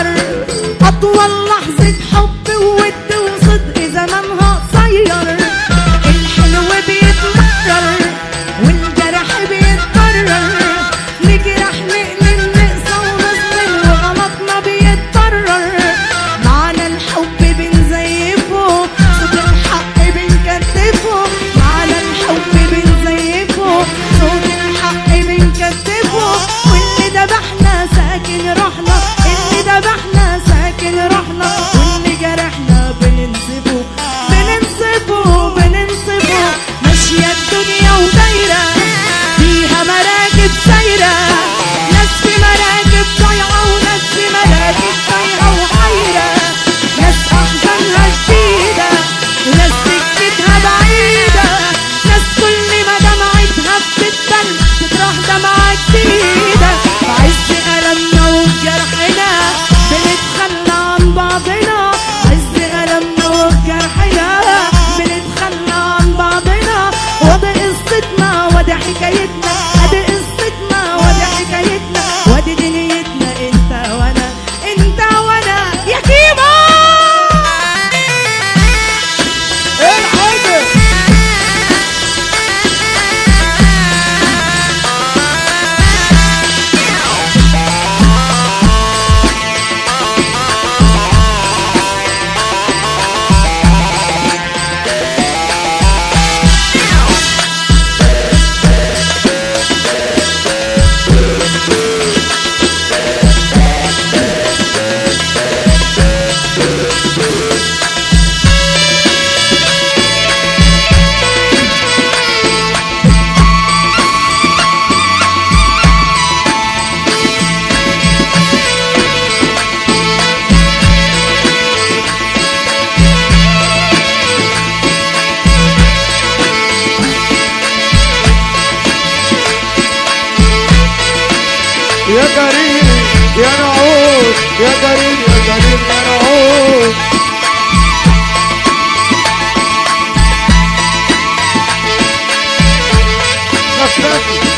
صغير أطول لحظة حب وود وصدق زمانها قصير الحلو بيتمرر والجرح بيتكرر نجرح نقلل نقسى ونظلم وغلطنا بيتكرر معنى الحب بنزيفه صوت الحق بنكتفه معنى الحب بنزيفه صوت الحق بنكتفه واللي ذبحنا ساكن روحنا اللي ذبحنا ساكن روحنا واللي جرحنا بننسفه بننسفه بننسفه ماشية الدنيا ودايرة فيها مراكب سايرة ناس في مراكب ضايعة وناس في مراكب طايرة وحيرة ناس أحزانها شديدة وناس سكتها بعيدة ناس كل ما دمعتها بتتبل تطرح دمعة جديدة بعز ألمنا وبجرحنا بنتخلى عن بعضنا عز ألمنا وبجرحنا بنتخلى عن بعضنا وادي قصتنا وادي حكايتنا ادي قصتنا وادي حكايتنا وادي دنيتنا انت وانا انت وانا يا كيمو ايه الحاجة يا كريم يا نعود يا كريم يا كريم يا نعود نفسك